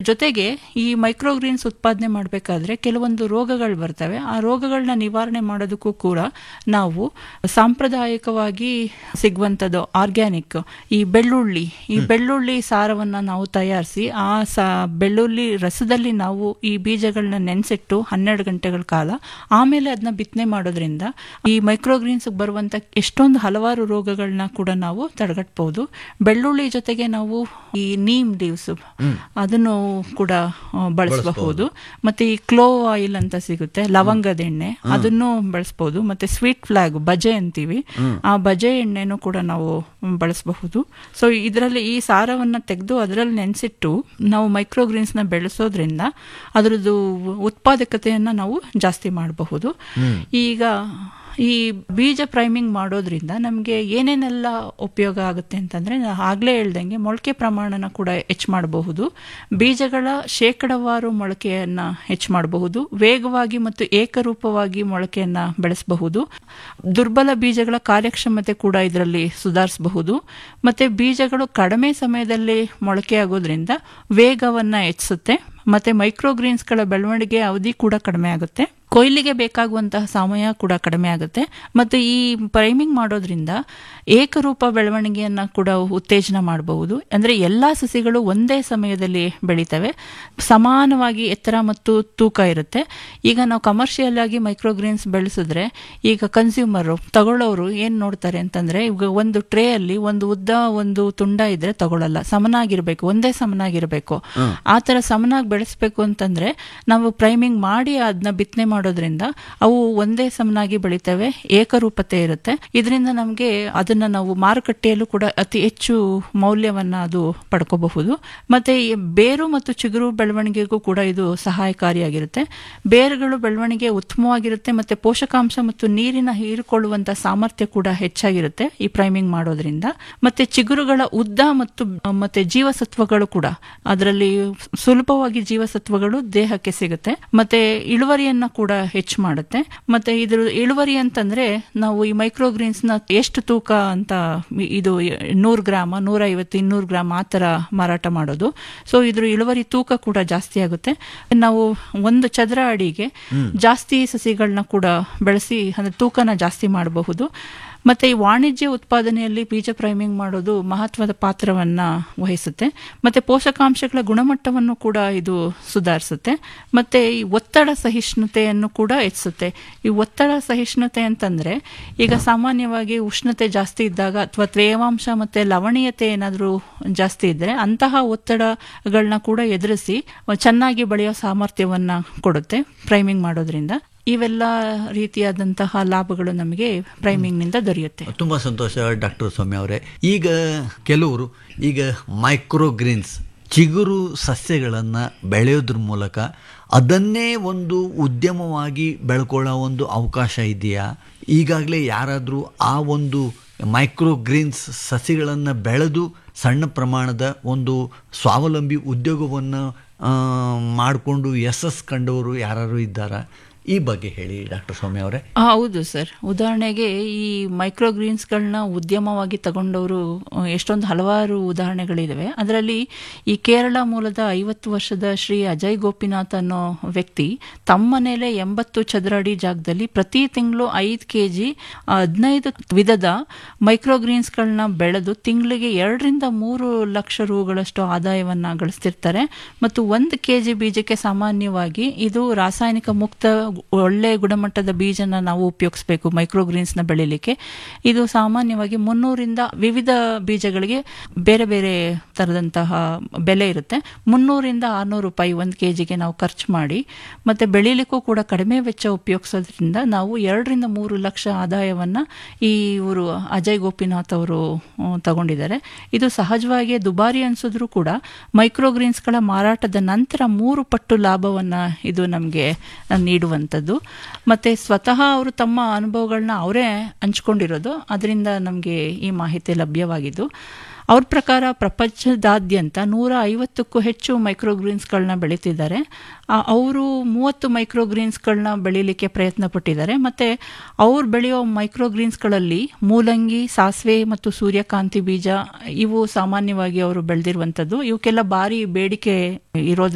ಜೊತೆಗೆ ಈ ಮೈಕ್ರೋಗ್ರೀನ್ಸ್ ಉತ್ಪಾದನೆ ಮಾಡಬೇಕಾದ್ರೆ ಕೆಲವೊಂದು ರೋಗಗಳು ಬರ್ತವೆ ಆ ರೋಗಗಳನ್ನ ನಿವಾರಣೆ ಮಾಡೋದಕ್ಕೂ ಕೂಡ ನಾವು ಸಾಂಪ್ರದಾಯಿಕವಾಗಿ ಸಿಗುವಂಥದ್ದು ಆರ್ಗ್ಯಾನಿಕ್ ಈ ಬೆಳ್ಳುಳ್ಳಿ ಈ ಬೆಳ್ಳುಳ್ಳಿ ಸಾರವನ್ನು ನಾವು ತಯಾರಿಸಿ ಆ ಸಾ ಬೆಳ್ಳುಳ್ಳಿ ರಸದಲ್ಲಿ ನಾವು ಈ ಬೀಜಗಳನ್ನ ನೆನೆಸಿಟ್ಟು ಹನ್ನೆರಡು ಗಂಟೆಗಳ ಕಾಲ ಆಮೇಲೆ ಅದನ್ನ ಬಿತ್ತನೆ ಮಾಡೋದ್ರಿಂದ ಈ ಮೈಕ್ರೋಗ್ರೀನ್ಸ್ ಬರುವಂತ ಎಷ್ಟೊಂದು ಹಲವಾರು ರೋಗಗಳನ್ನ ಕೂಡ ನಾವು ತಡೆಗಟ್ಟಬಹುದು ಬೆಳ್ಳುಳ್ಳಿ ಜೊತೆಗೆ ನಾವು ಈ ನೀಮ್ ಲೀವ್ಸ್ ಅದನ್ನು ಕೂಡ ಆ, ಬಳಸಬಹುದು ಮತ್ತೆ ಈ ಕ್ಲೋವ್ ಆಯಿಲ್ ಅಂತ ಸಿಗುತ್ತೆ ಲವಂಗದ ಎಣ್ಣೆ ಅದನ್ನು ಬಳಸಬಹುದು ಮತ್ತೆ ಸ್ವೀಟ್ ಫ್ಲಾಗ್ ಬಜೆ ಅಂತೀವಿ ಆ ಬಜೆ ಎಣ್ಣೆನೂ ಕೂಡ ನಾವು ಬಳಸಬಹುದು ಸೊ ಇದರಲ್ಲಿ ಈ ಸಾರವನ್ನ ತೆಗೆದು ಅದರಲ್ಲಿ ನೆನೆಸಿಟ್ಟು ನಾವು ಮೈಕ್ರೋಗ್ರೀನ್ಸ್ ನ ಬೆಳೆಸೋದ್ರಿಂದ ಅದರದ್ದು ಉತ್ಪಾದಕತೆಯನ್ನ ನಾವು ಜಾಸ್ತಿ ಮಾಡಬಹುದು ಈಗ ಈ ಬೀಜ ಪ್ರೈಮಿಂಗ್ ಮಾಡೋದ್ರಿಂದ ನಮಗೆ ಏನೇನೆಲ್ಲ ಉಪಯೋಗ ಆಗುತ್ತೆ ಅಂತಂದ್ರೆ ನಾನು ಆಗ್ಲೇ ಹೇಳ್ದಂಗೆ ಮೊಳಕೆ ಪ್ರಮಾಣನ ಕೂಡ ಹೆಚ್ಚು ಮಾಡಬಹುದು ಬೀಜಗಳ ಶೇಕಡವಾರು ಮೊಳಕೆಯನ್ನ ಹೆಚ್ಚು ಮಾಡಬಹುದು ವೇಗವಾಗಿ ಮತ್ತು ಏಕರೂಪವಾಗಿ ಮೊಳಕೆಯನ್ನ ಬೆಳೆಸಬಹುದು ದುರ್ಬಲ ಬೀಜಗಳ ಕಾರ್ಯಕ್ಷಮತೆ ಕೂಡ ಇದರಲ್ಲಿ ಸುಧಾರಿಸಬಹುದು ಮತ್ತೆ ಬೀಜಗಳು ಕಡಿಮೆ ಸಮಯದಲ್ಲಿ ಮೊಳಕೆ ಆಗೋದ್ರಿಂದ ವೇಗವನ್ನ ಹೆಚ್ಚಿಸುತ್ತೆ ಮತ್ತೆ ಮೈಕ್ರೋಗ್ರೀನ್ಸ್ಗಳ ಬೆಳವಣಿಗೆ ಅವಧಿ ಕೂಡ ಕಡಿಮೆ ಆಗುತ್ತೆ ಕೊಯ್ಲಿಗೆ ಬೇಕಾಗುವಂತಹ ಸಮಯ ಕೂಡ ಕಡಿಮೆ ಆಗುತ್ತೆ ಮತ್ತು ಈ ಪ್ರೈಮಿಂಗ್ ಮಾಡೋದ್ರಿಂದ ಏಕರೂಪ ಬೆಳವಣಿಗೆಯನ್ನ ಕೂಡ ಉತ್ತೇಜನ ಮಾಡಬಹುದು ಅಂದ್ರೆ ಎಲ್ಲಾ ಸಸಿಗಳು ಒಂದೇ ಸಮಯದಲ್ಲಿ ಬೆಳಿತವೆ ಸಮಾನವಾಗಿ ಎತ್ತರ ಮತ್ತು ತೂಕ ಇರುತ್ತೆ ಈಗ ನಾವು ಕಮರ್ಷಿಯಲ್ ಆಗಿ ಮೈಕ್ರೋಗ್ರೀನ್ಸ್ ಬೆಳೆಸಿದ್ರೆ ಈಗ ಕನ್ಸ್ಯೂಮರ್ ತಗೊಳ್ಳೋರು ಏನ್ ನೋಡ್ತಾರೆ ಅಂತಂದ್ರೆ ಈಗ ಒಂದು ಟ್ರೇ ಅಲ್ಲಿ ಒಂದು ಉದ್ದ ಒಂದು ತುಂಡ ಇದ್ರೆ ತಗೊಳ್ಳಲ್ಲ ಸಮನಾಗಿರ್ಬೇಕು ಒಂದೇ ಸಮನಾಗಿರ್ಬೇಕು ಆ ತರ ಸಮನಾಗಿ ಬೆಳೆಸ್ಬೇಕು ಅಂತಂದ್ರೆ ನಾವು ಪ್ರೈಮಿಂಗ್ ಮಾಡಿ ಅದನ್ನ ಬಿತ್ತನೆ ಮಾಡೋದ್ರಿಂದ ಅವು ಒಂದೇ ಸಮನಾಗಿ ಬೆಳಿತವೆ ಏಕರೂಪತೆ ಇರುತ್ತೆ ಇದರಿಂದ ನಮಗೆ ಅದನ್ನ ನಾವು ಮಾರುಕಟ್ಟೆಯಲ್ಲೂ ಕೂಡ ಅತಿ ಹೆಚ್ಚು ಮೌಲ್ಯವನ್ನ ಅದು ಪಡ್ಕೋಬಹುದು ಮತ್ತೆ ಈ ಬೇರು ಮತ್ತು ಚಿಗುರು ಬೆಳವಣಿಗೆಗೂ ಕೂಡ ಇದು ಸಹಾಯಕಾರಿಯಾಗಿರುತ್ತೆ ಬೇರುಗಳು ಬೆಳವಣಿಗೆ ಉತ್ತಮವಾಗಿರುತ್ತೆ ಮತ್ತೆ ಪೋಷಕಾಂಶ ಮತ್ತು ನೀರಿನ ಹೀರಿಕೊಳ್ಳುವಂತ ಸಾಮರ್ಥ್ಯ ಕೂಡ ಹೆಚ್ಚಾಗಿರುತ್ತೆ ಈ ಪ್ರೈಮಿಂಗ್ ಮಾಡೋದ್ರಿಂದ ಮತ್ತೆ ಚಿಗುರುಗಳ ಉದ್ದ ಮತ್ತು ಮತ್ತೆ ಜೀವಸತ್ವಗಳು ಕೂಡ ಅದರಲ್ಲಿ ಸುಲಭವಾಗಿ ಜೀವಸತ್ವಗಳು ದೇಹಕ್ಕೆ ಸಿಗುತ್ತೆ ಮತ್ತೆ ಇಳುವರಿಯನ್ನ ಕೂಡ ಹೆಚ್ಚು ಮಾಡುತ್ತೆ ಮತ್ತೆ ಇದ್ರ ಇಳುವರಿ ಅಂತಂದ್ರೆ ನಾವು ಈ ಮೈಕ್ರೋಗ್ರೀನ್ಸ್ ನ ಎಷ್ಟು ತೂಕ ಅಂತ ಇದು ನೂರು ಗ್ರಾಮ ನೂರ ಐವತ್ತು ಇನ್ನೂರು ಗ್ರಾಮ್ ಆ ತರ ಮಾರಾಟ ಮಾಡೋದು ಸೊ ಇದ್ರ ಇಳುವರಿ ತೂಕ ಕೂಡ ಜಾಸ್ತಿ ಆಗುತ್ತೆ ನಾವು ಒಂದು ಚದರ ಅಡಿಗೆ ಜಾಸ್ತಿ ಸಸಿಗಳನ್ನ ಕೂಡ ಬೆಳೆಸಿ ಅಂದ್ರೆ ತೂಕನ ಜಾಸ್ತಿ ಮಾಡಬಹುದು ಮತ್ತೆ ಈ ವಾಣಿಜ್ಯ ಉತ್ಪಾದನೆಯಲ್ಲಿ ಬೀಜ ಪ್ರೈಮಿಂಗ್ ಮಾಡೋದು ಮಹತ್ವದ ಪಾತ್ರವನ್ನ ವಹಿಸುತ್ತೆ ಮತ್ತೆ ಪೋಷಕಾಂಶಗಳ ಗುಣಮಟ್ಟವನ್ನು ಕೂಡ ಇದು ಸುಧಾರಿಸುತ್ತೆ ಮತ್ತೆ ಈ ಒತ್ತಡ ಸಹಿಷ್ಣುತೆಯನ್ನು ಕೂಡ ಹೆಚ್ಚಿಸುತ್ತೆ ಈ ಒತ್ತಡ ಸಹಿಷ್ಣುತೆ ಅಂತಂದ್ರೆ ಈಗ ಸಾಮಾನ್ಯವಾಗಿ ಉಷ್ಣತೆ ಜಾಸ್ತಿ ಇದ್ದಾಗ ಅಥವಾ ತೇವಾಂಶ ಮತ್ತೆ ಲವಣೀಯತೆ ಏನಾದರೂ ಜಾಸ್ತಿ ಇದ್ರೆ ಅಂತಹ ಒತ್ತಡಗಳನ್ನ ಕೂಡ ಎದುರಿಸಿ ಚೆನ್ನಾಗಿ ಬೆಳೆಯೋ ಸಾಮರ್ಥ್ಯವನ್ನ ಕೊಡುತ್ತೆ ಪ್ರೈಮಿಂಗ್ ಮಾಡೋದ್ರಿಂದ ಇವೆಲ್ಲ ರೀತಿಯಾದಂತಹ ಲಾಭಗಳು ನಮಗೆ ಪ್ರೈಮಿಂಗ್ ನಿಂದ ದೊರೆಯುತ್ತೆ ತುಂಬ ಸಂತೋಷ ಡಾಕ್ಟರ್ ಸೌಮ್ಯ ಅವರೇ ಈಗ ಕೆಲವರು ಈಗ ಮೈಕ್ರೋಗ್ರೀನ್ಸ್ ಚಿಗುರು ಸಸ್ಯಗಳನ್ನು ಬೆಳೆಯೋದ್ರ ಮೂಲಕ ಅದನ್ನೇ ಒಂದು ಉದ್ಯಮವಾಗಿ ಬೆಳ್ಕೊಳ್ಳೋ ಒಂದು ಅವಕಾಶ ಇದೆಯಾ ಈಗಾಗಲೇ ಯಾರಾದರೂ ಆ ಒಂದು ಮೈಕ್ರೋಗ್ರೀನ್ಸ್ ಸಸಿಗಳನ್ನು ಬೆಳೆದು ಸಣ್ಣ ಪ್ರಮಾಣದ ಒಂದು ಸ್ವಾವಲಂಬಿ ಉದ್ಯೋಗವನ್ನು ಮಾಡಿಕೊಂಡು ಯಶಸ್ಸು ಕಂಡವರು ಯಾರು ಇದ್ದಾರಾ ಈ ಬಗ್ಗೆ ಹೇಳಿ ಡಾಕ್ಟರ್ ಸೌಮ್ಯ ಅವರೇ ಆ, ಹೌದು ಸರ್ ಉದಾಹರಣೆಗೆ ಈ ಮೈಕ್ರೋಗ್ರೀನ್ಸ್ಗಳನ್ನ ಉದ್ಯಮವಾಗಿ ತಗೊಂಡವರು ಆ, ಎಷ್ಟೊಂದು ಹಲವಾರು ಉದಾಹರಣೆಗಳಿದಾವೆ ಅದರಲ್ಲಿ ಈ ಕೇರಳ ಮೂಲದ ಐವತ್ತು ವರ್ಷದ ಶ್ರೀ ಅಜಯ್ ಗೋಪಿನಾಥ್ ಅನ್ನೋ ವ್ಯಕ್ತಿ ತಮ್ಮ ಮನೇಲೆ ಎಂಬತ್ತು ಚದರ ಅಡಿ ಜಾಗದಲ್ಲಿ ಪ್ರತಿ ತಿಂಗಳು ಐದು ಕೆ ಜಿ ಹದಿನೈದು ವಿಧದ ಮೈಕ್ರೋಗ್ರೀನ್ಸ್ಗಳನ್ನ ಬೆಳೆದು ತಿಂಗಳಿಗೆ ಎರಡರಿಂದ ಮೂರು ಲಕ್ಷ ರೂಗಳಷ್ಟು ಆದಾಯವನ್ನ ಗಳಿಸ್ತಿರ್ತಾರೆ ಮತ್ತು ಒಂದು ಕೆ ಜಿ ಬೀಜಕ್ಕೆ ಸಾಮಾನ್ಯವಾಗಿ ಇದು ರಾಸಾಯನಿಕ ಮುಕ್ತ ಒಳ್ಳೆ ಗುಣಮಟ್ಟದ ಬೀಜನ ನಾವು ಉಪಯೋಗಿಸ್ಬೇಕು ಮೈಕ್ರೋಗ್ರೀನ್ಸ್ನ ಬೆಳಿಲಿಕ್ಕೆ ಇದು ಸಾಮಾನ್ಯವಾಗಿ ಮುನ್ನೂರಿಂದ ವಿವಿಧ ಬೀಜಗಳಿಗೆ ಬೇರೆ ಬೇರೆ ತರದಂತಹ ಬೆಲೆ ಇರುತ್ತೆ ಮುನ್ನೂರಿಂದ ಆರ್ನೂರು ರೂಪಾಯಿ ಒಂದು ಕೆ ಜಿಗೆ ನಾವು ಖರ್ಚು ಮಾಡಿ ಮತ್ತೆ ಬೆಳಿಲಿಕ್ಕೂ ಕೂಡ ಕಡಿಮೆ ವೆಚ್ಚ ಉಪಯೋಗಿಸೋದ್ರಿಂದ ನಾವು ಎರಡರಿಂದ ಮೂರು ಲಕ್ಷ ಆದಾಯವನ್ನ ಈ ಇವರು ಅಜಯ್ ಗೋಪಿನಾಥ್ ಅವರು ಆ, ತಗೊಂಡಿದ್ದಾರೆ ಇದು ಸಹಜವಾಗಿ ದುಬಾರಿ ಅನ್ಸಿದ್ರು ಕೂಡ ಮೈಕ್ರೋಗ್ರೀನ್ಸ್ಗಳ ಮಾರಾಟದ ನಂತರ ಮೂರು ಪಟ್ಟು ಲಾಭವನ್ನ ಇದು ನಮಗೆ ನೀಡುವಂಥದ್ದು ಮತ್ತೆ ಸ್ವತಃ ಅವರು ತಮ್ಮ ಅನುಭವಗಳನ್ನ ಅವರೇ ಹಂಚ್ಕೊಂಡಿರೋದು ಅದರಿಂದ ನಮಗೆ ಈ ಮಾಹಿತಿ ಲಭ್ಯವಾಗಿದ್ದು ಅವ್ರ ಪ್ರಕಾರ ಪ್ರಪಂಚದಾದ್ಯಂತ ನೂರ ಐವತ್ತಕ್ಕೂ ಹೆಚ್ಚು ಮೈಕ್ರೋಗ್ರೀನ್ಸ್ಗಳನ್ನ ಬೆಳೀತಿದ್ದಾರೆ ಅವರು ಮೂವತ್ತು ಮೈಕ್ರೋಗ್ರೀನ್ಸ್ಗಳನ್ನ ಬೆಳೀಲಿಕ್ಕೆ ಪ್ರಯತ್ನ ಪಟ್ಟಿದ್ದಾರೆ ಮತ್ತೆ ಅವ್ರು ಬೆಳೆಯೋ ಮೈಕ್ರೋಗ್ರೀನ್ಸ್ಗಳಲ್ಲಿ ಮೂಲಂಗಿ ಸಾಸಿವೆ ಮತ್ತು ಸೂರ್ಯಕಾಂತಿ ಬೀಜ ಇವು ಸಾಮಾನ್ಯವಾಗಿ ಅವರು ಬೆಳೆದಿರುವಂಥದ್ದು ಇವಕ್ಕೆಲ್ಲ ಭಾರಿ ಬೇಡಿಕೆ ಇರೋದ್ರಿಂದ